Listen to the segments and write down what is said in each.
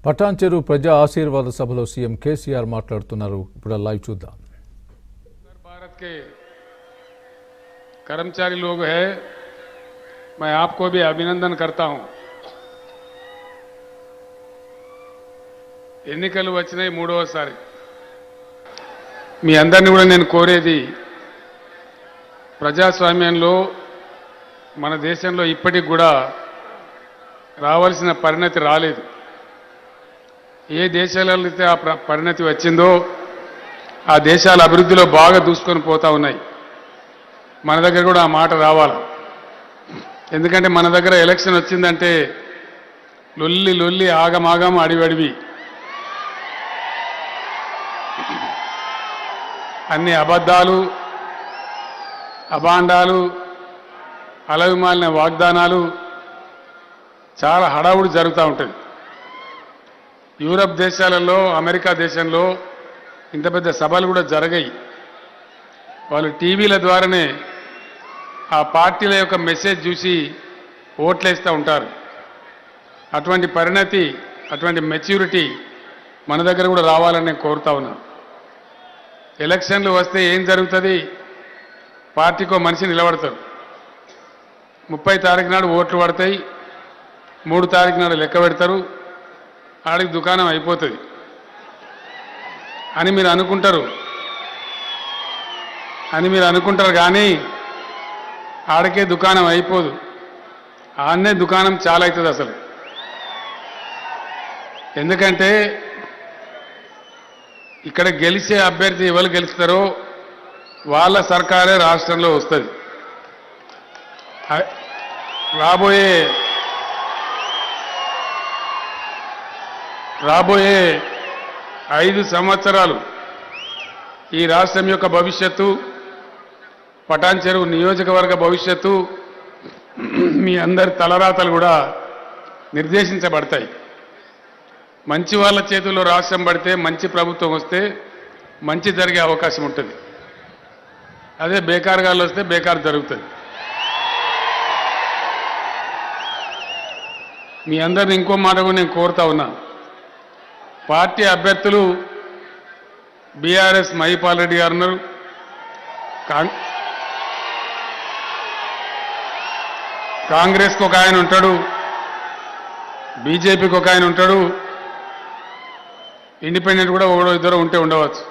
పటాన్చెరు ప్రజా ఆశీర్వాద సభలో సీఎం కేసీఆర్ మాట్లాడుతున్నారు ఇప్పుడు ఆ లైవ్ చూద్దాం भारत के कर्मचारी लोग हैं मैं आपको भी अभिनंदन करता हूं ఎన్నికలు వచ్చినాయి మూడవసారి మీ అందరిని కూడా నేను కోరేది ప్రజాస్వామ్యంలో మన దేశంలో ఇప్పటికి కూడా రావాల్సిన పరిణతి రాలేదు ఏ దేశాలలో అయితే ఆ ప్ర- పరిణతి వచ్చిందో ఆ దేశాల అభివృద్ధిలో బాగా దూసుకొని పోతా ఉన్నాయి మన దగ్గర కూడా ఆ మాట రావాలి ఎందుకంటే మన దగ్గర ఎలక్షన్ వచ్చిందంటే లొల్లి లొల్లి ఆగమాగం అడివడివి అన్ని అబద్ధాలు అభాండాలు అలవిమాలిన వాగ్దానాలు చాలా హడావుడి జరుగుతూ ఉంటుంది యూరప్ దేశాలలో అమెరికా దేశంలో ఇంత పెద్ద సభలు కూడా జరగాయి వాళ్ళు టీవీల ద్వారానే ఆ పార్టీల యొక్క మెసేజ్ చూసి ఓట్లేస్తూ ఉంటారు అటువంటి పరిణతి అటువంటి మెచ్యూరిటీ మన దగ్గర కూడా రావాలని నేను కోరుతా ఉన్నాను ఎలక్షన్లు వస్తే ఏం జరుగుతుంది పార్టీకో మనిషి నిలబడతాడు ముప్పై తారీఖు నాడు ఓట్లు పడతాయి మూడు తారీఖు నాడు లెక్క పెడతారు ఆడికి దుకాణం అయిపోతుంది అని మీరు అనుకుంటారు అని మీరు అనుకుంటారు కానీ ఆడకే దుకాణం అయిపోదు ఆడనే దుకాణం చాలా అవుతుంది అసలు ఎందుకంటే ఇక్కడ గెలిచే అభ్యర్థి ఎవరు గెలుస్తారో వాళ్ళ సర్కారే రాష్ట్రంలో వస్తుంది ఆ- రాబోయే రాబోయే ఐదు సంవత్సరాలు ఈ రాష్ట్రం యొక్క భవిష్యత్తు పటాన్ చెరువు నియోజకవర్గ భవిష్యత్తు మీ అందరి తలరాతలు కూడా నిర్దేశించబడతాయి మంచి వాళ్ళ చేతుల్లో రాష్ట్రం పడితే మంచి ప్రభుత్వం వస్తే మంచి జరిగే అవకాశం ఉంటుంది అదే బేకార్గాళ్ళు వస్తే బేకార్ జరుగుతుంది మీ అందరిని ఇంకో మాట కూడా నేను కోరుతా ఉన్నా పార్టీ అభ్యర్థులు బీఆర్ఎస్ మహిపాల్ రెడ్డి గారు ఉన్నారు కాంగ్- కాంగ్రెస్కి ఒక ఆయన ఉంటాడు బీజేపీకి ఒక ఆయన ఉంటాడు ఇండిపెండెంట్ కూడా ఒకడో ఇద్దరు ఉంటే ఉండవచ్చు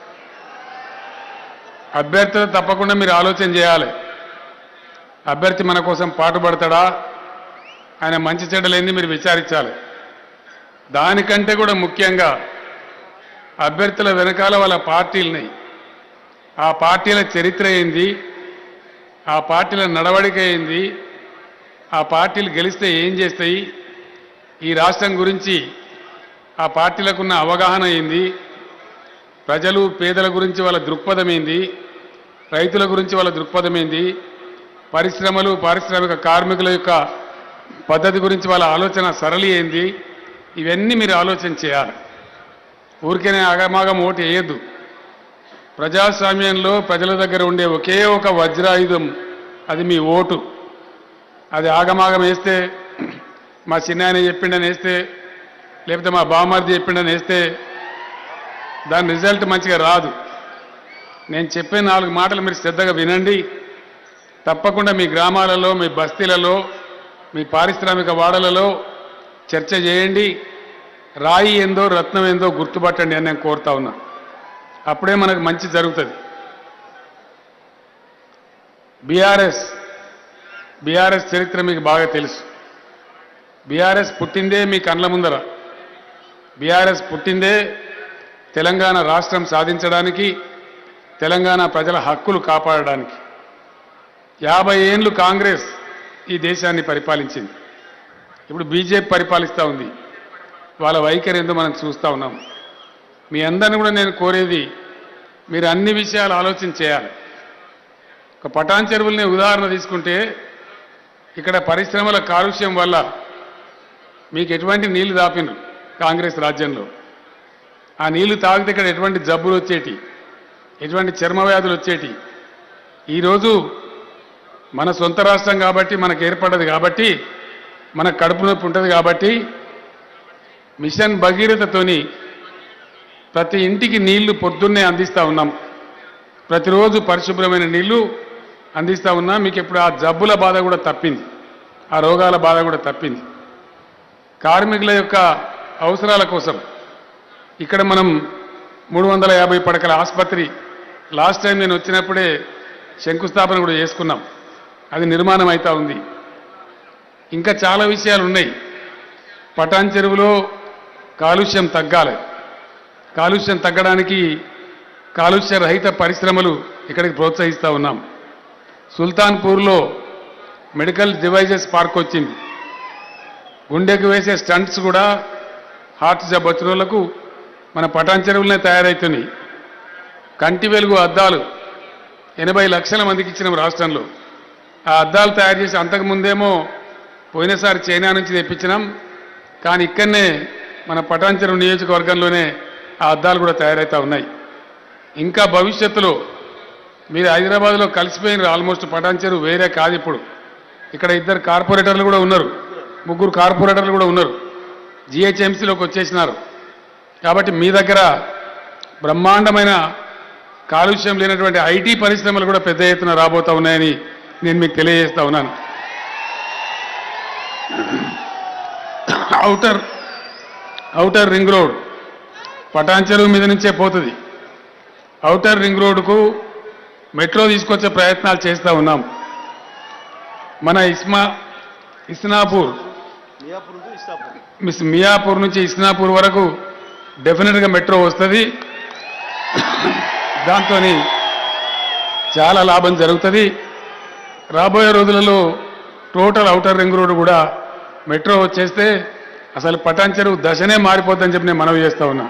అభ్యర్థులు తప్పకుండా మీరు ఆలోచన చేయాలి అభ్యర్థి మన కోసం పాటుపడతాడా ఆయన మంచి చెడ్డలేంది మీరు విచారించాలి దానికంటే కూడా ముఖ్యంగా అభ్యర్థుల వెనకాల వాళ్ళ పార్టీలని ఆ పార్టీల చరిత్ర ఏంది ఆ పార్టీల నడవడిక ఏంది ఆ పార్టీలు గెలిస్తే ఏం చేస్తాయి ఈ రాష్ట్రం గురించి ఆ పార్టీలకున్న అవగాహన ఏంది ప్రజలు పేదల గురించి వాళ్ళ దృక్పథం ఏంది రైతుల గురించి వాళ్ళ దృక్పథం ఏంది పరిశ్రమలు పారిశ్రామిక కార్మికుల యొక్క పద్ధతి గురించి వాళ్ళ ఆలోచన సరళి ఏంది ఇవన్నీ మీరు ఆలోచన చేయాలి ఊరికేనే అగమాగం ఓటు వేయద్దు ప్రజాస్వామ్యంలో ప్రజల దగ్గర ఉండే ఒకే ఒక వజ్రాయుధం అది మీ ఓటు అది ఆగమాగం వేస్తే మా చిన్నాయన చెప్పిండని వేస్తే లేకపోతే మా బామర్ది చెప్పిండని వేస్తే దాని రిజల్ట్ మంచిగా రాదు నేను చెప్పే నాలుగు మాటలు మీరు శ్రద్ధగా వినండి తప్పకుండా మీ గ్రామాలలో మీ బస్తీలలో మీ పారిశ్రామిక వాడలలో చర్చ చేయండి రాయి ఏందో రత్నం ఏందో గుర్తుపట్టండి అని నేను కోరుతా ఉన్నా అప్పుడే మనకు మంచి జరుగుతుంది బీఆర్ఎస్ బీఆర్ఎస్ చరిత్ర మీకు బాగా తెలుసు బీఆర్ఎస్ పుట్టిందే మీ కండ్ల ముందర బీఆర్ఎస్ పుట్టిందే తెలంగాణ రాష్ట్రం సాధించడానికి తెలంగాణ ప్రజల హక్కులు కాపాడడానికి యాభై ఏండ్లు కాంగ్రెస్ ఈ దేశాన్ని పరిపాలించింది ఇప్పుడు బీజేపీ పరిపాలిస్తూ ఉంది వాళ్ళ వైఖరి ఏందో మనం చూస్తూ ఉన్నాం మీ అందరిని కూడా నేను కోరేది మీరు అన్ని విషయాలు ఆలోచన చేయాలి ఒక పటాన్ చెరువుల్ని ఉదాహరణ తీసుకుంటే ఇక్కడ పరిశ్రమల కాలుష్యం వల్ల మీకు ఎటువంటి నీళ్లు దాపినారు కాంగ్రెస్ రాజ్యంలో ఆ నీళ్లు తాగితే ఇక్కడ ఎటువంటి జబ్బులు వచ్చేటి ఎటువంటి చర్మ వ్యాధులు వచ్చేటి ఈరోజు మన సొంత రాష్ట్రం కాబట్టి మనకు ఏర్పడ్డది కాబట్టి మన కడుపు నొప్పి ఉంటుంది కాబట్టి మిషన్ భగీరథతోని ప్రతి ఇంటికి నీళ్లు పొద్దున్నే అందిస్తూ ఉన్నాం ప్రతిరోజు పరిశుభ్రమైన నీళ్లు అందిస్తూ ఉన్నాం మీకు ఇప్పుడు ఆ జబ్బుల బాధ కూడా తప్పింది ఆ రోగాల బాధ కూడా తప్పింది కార్మికుల యొక్క అవసరాల కోసం ఇక్కడ మనం మూడు వందల యాభై పడకల ఆసుపత్రి లాస్ట్ టైం నేను వచ్చినప్పుడే శంకుస్థాపన కూడా చేసుకున్నాం అది నిర్మాణం అవుతా ఉంది ఇంకా చాలా విషయాలు ఉన్నాయి పటాన్ చెరువులో కాలుష్యం తగ్గాలి కాలుష్యం తగ్గడానికి కాలుష్య రహిత పరిశ్రమలు ఇక్కడికి ప్రోత్సహిస్తూ ఉన్నాం సుల్తాన్పూర్లో మెడికల్ డివైజెస్ పార్క్ వచ్చింది గుండెకు వేసే స్టంట్స్ కూడా హార్ట్ జబ్బు వచ్చిన వాళ్ళకు మన పటాన్ చెరువులనే తయారవుతున్నాయి కంటి వెలుగు అద్దాలు ఎనభై లక్షల మందికి ఇచ్చినాం రాష్ట్రంలో ఆ అద్దాలు తయారు చేసి అంతకుముందేమో పోయినసారి చైనా నుంచి తెప్పించినాం కానీ ఇక్కడనే మన పటాన్ చెరువు నియోజకవర్గంలోనే ఆ అద్దాలు కూడా తయారవుతా ఉన్నాయి ఇంకా భవిష్యత్తులో మీరు హైదరాబాద్లో కలిసిపోయినారు ఆల్మోస్ట్ పటాన్ చెరువు వేరే కాదు ఇప్పుడు ఇక్కడ ఇద్దరు కార్పొరేటర్లు కూడా ఉన్నారు ముగ్గురు కార్పొరేటర్లు కూడా ఉన్నారు జిహెచ్ఎంసీలోకి వచ్చేసినారు కాబట్టి మీ దగ్గర బ్రహ్మాండమైన కాలుష్యం లేనటువంటి ఐటీ పరిశ్రమలు కూడా పెద్ద ఎత్తున రాబోతా ఉన్నాయని నేను మీకు తెలియజేస్తా ఉన్నాను outer outer ring road Patancheru మీద నుంచే పోతుంది ఔటర్ రింగ్ రోడ్డుకు మెట్రో తీసుకొచ్చే ప్రయత్నాలు చేస్తూ ఉన్నాం మన ఇస్మా ఇస్నాపూర్ మియాపూర్ నుంచి ఇస్తాపూర్ మిస్ మియాపూర్ నుంచి ఇస్నాపూర్ వరకు డెఫినెట్గా మెట్రో వస్తుంది దాంతో చాలా లాభం జరుగుతుంది రాబోయే రోజులలో టోటల్ ఔటర్ రింగ్ రోడ్ కూడా మెట్రో వచ్చేస్తే అసలు పటాన్ చెరువు దశనే మారిపోద్దని చెప్పి నేను మనవి చేస్తా ఉన్నా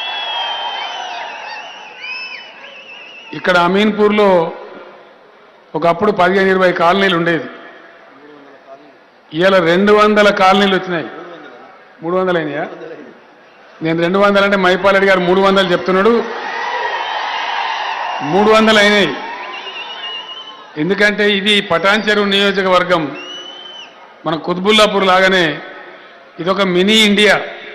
ఇక్కడ అమీన్పూర్లో ఒకప్పుడు పదిహేను ఇరవై కాలనీలు ఉండేది ఇవాళ రెండు వందల కాలనీలు వచ్చినాయి మూడు వందలు అయినాయా నేను రెండు వందలు అంటే మైపాలరెడ్డి గారు మూడు వందలు చెప్తున్నాడు మూడు వందలు అయినాయి ఎందుకంటే ఇది పటాన్ చెరువు నియోజకవర్గం మన కుత్బుల్లాపూర్ లాగానే ఇదొక మినీ ఇండియా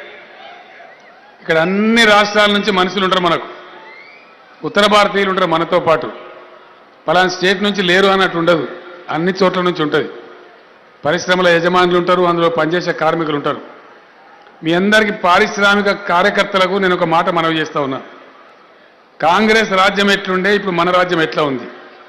ఇక్కడ అన్ని రాష్ట్రాల నుంచి మనుషులు ఉంటారు మనకు ఉత్తర భారతీయులు ఉంటారు మనతో పాటు పలానా స్టేట్ నుంచి లేరు అన్నట్టు ఉండదు అన్ని చోట్ల నుంచి ఉంటుంది పరిశ్రమల యజమానులు ఉంటారు అందులో పనిచేసే కార్మికులు ఉంటారు మీ అందరికీ పారిశ్రామిక కార్యకర్తలకు నేను ఒక మాట మనవి చేస్తా ఉన్నా కాంగ్రెస్ రాజ్యం ఎట్లుండే ఇప్పుడు మన రాజ్యం ఎట్లా ఉంది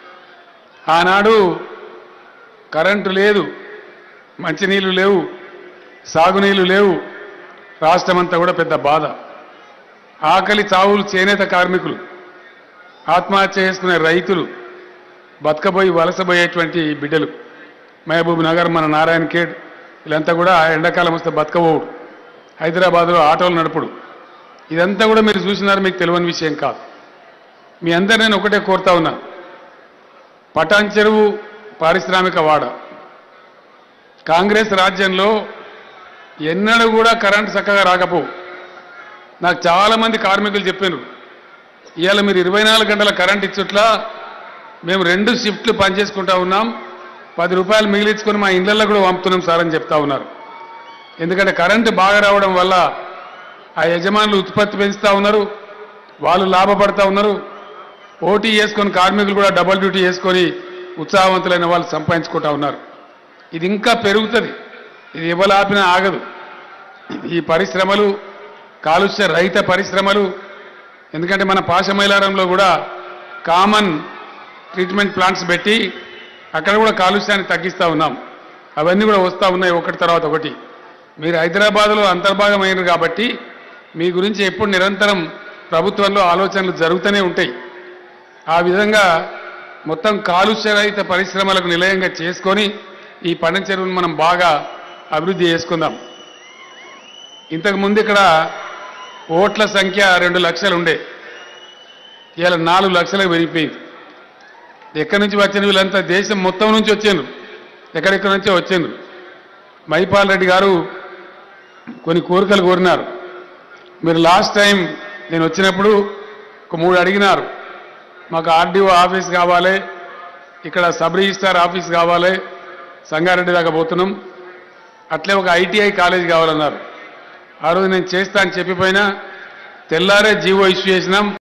ఆనాడు కరెంటు లేదు మంచినీళ్ళు లేవు సాగునీళ్ళు లేవు రాష్ట్రమంతా కూడా పెద్ద బాధ ఆకలి చావులు చేనేత కార్మికులు ఆత్మహత్య చేసుకునే రైతులు బతకబోయి వలసబోయేటువంటి బిడ్డలు మహబూబ్ నగర్ మన నారాయణ ఖేడ్ వీళ్ళంతా కూడా ఎండాకాలం వస్తే బతకబోవుడు హైదరాబాద్లో ఆటోలు నడుపుడు ఇదంతా కూడా మీరు చూసినారు మీకు తెలియని విషయం కాదు మీ అందరు నేను ఒకటే కోరుతా ఉన్నా పటాన్ చెరువు పారిశ్రామిక వాడ కాంగ్రెస్ రాజ్యంలో ఎన్నడూ కూడా కరెంట్ చక్కగా రాకపోవు నాకు చాలా మంది కార్మికులు చెప్పారు ఇవాళ మీరు ఇరవై నాలుగు గంటల కరెంట్ ఇచ్చుట్లా మేము రెండు షిఫ్ట్లు పనిచేసుకుంటా ఉన్నాం పది రూపాయలు మిగిలించుకొని మా ఇళ్లలో కూడా పంపుతున్నాం సార్ అని చెప్తా ఉన్నారు ఎందుకంటే కరెంటు బాగా రావడం వల్ల ఆ యజమానులు ఉత్పత్తి పెంచుతా ఉన్నారు వాళ్ళు లాభపడతా ఉన్నారు పోటీ చేసుకొని కార్మికులు కూడా డబుల్ డ్యూటీ చేసుకొని ఉత్సాహవంతులైన వాళ్ళు సంపాదించుకుంటా ఉన్నారు ఇది ఇంకా పెరుగుతుంది ఇది ఇవ్వలాపినా ఆగదు ఈ పరిశ్రమలు కాలుష్య రహిత పరిశ్రమలు ఎందుకంటే మన పాశమైలారంలో కూడా కామన్ ట్రీట్మెంట్ ప్లాంట్స్ పెట్టి అక్కడ కూడా కాలుష్యాన్ని తగ్గిస్తూ ఉన్నాం అవన్నీ కూడా వస్తూ ఉన్నాయి ఒకటి తర్వాత ఒకటి మీరు హైదరాబాద్లో అంతర్భాగమైనరు కాబట్టి మీ గురించి ఎప్పుడు నిరంతరం ప్రభుత్వంలో ఆలోచనలు జరుగుతూనే ఉంటాయి ఆ విధంగా మొత్తం కాలుష్యరహిత పరిశ్రమలకు నిలయంగా చేసుకొని ఈ పంట చెరువును మనం బాగా అభివృద్ధి చేసుకుందాం ఇంతకు ముందు ఇక్కడ ఓట్ల సంఖ్య రెండు లక్షలు ఉండే ఇవాళ నాలుగు లక్షలకు పెరిగిపోయింది ఎక్కడి నుంచి వచ్చిన వీళ్ళంతా దేశం మొత్తం నుంచి వచ్చారు ఎక్కడెక్కడి నుంచో వచ్చారు మైపాల్ రెడ్డి గారు కొన్ని కోరికలు కోరినారు మీరు లాస్ట్ టైం నేను వచ్చినప్పుడు ఒక మూడు అడిగినారు మాకు ఆర్డీఓ ఆఫీస్ కావాలి ఇక్కడ సబ్ రిజిస్ట్రార్ ఆఫీస్ కావాలి సంగారెడ్డి దాకా పోతున్నాం అట్లే ఒక ఐటీఐ కాలేజ్ కావాలన్నారు ఆ రోజు నేను చేస్తా అని చెప్పిపోయినా తెల్లారే జీవో ఇష్యూ చేసినాం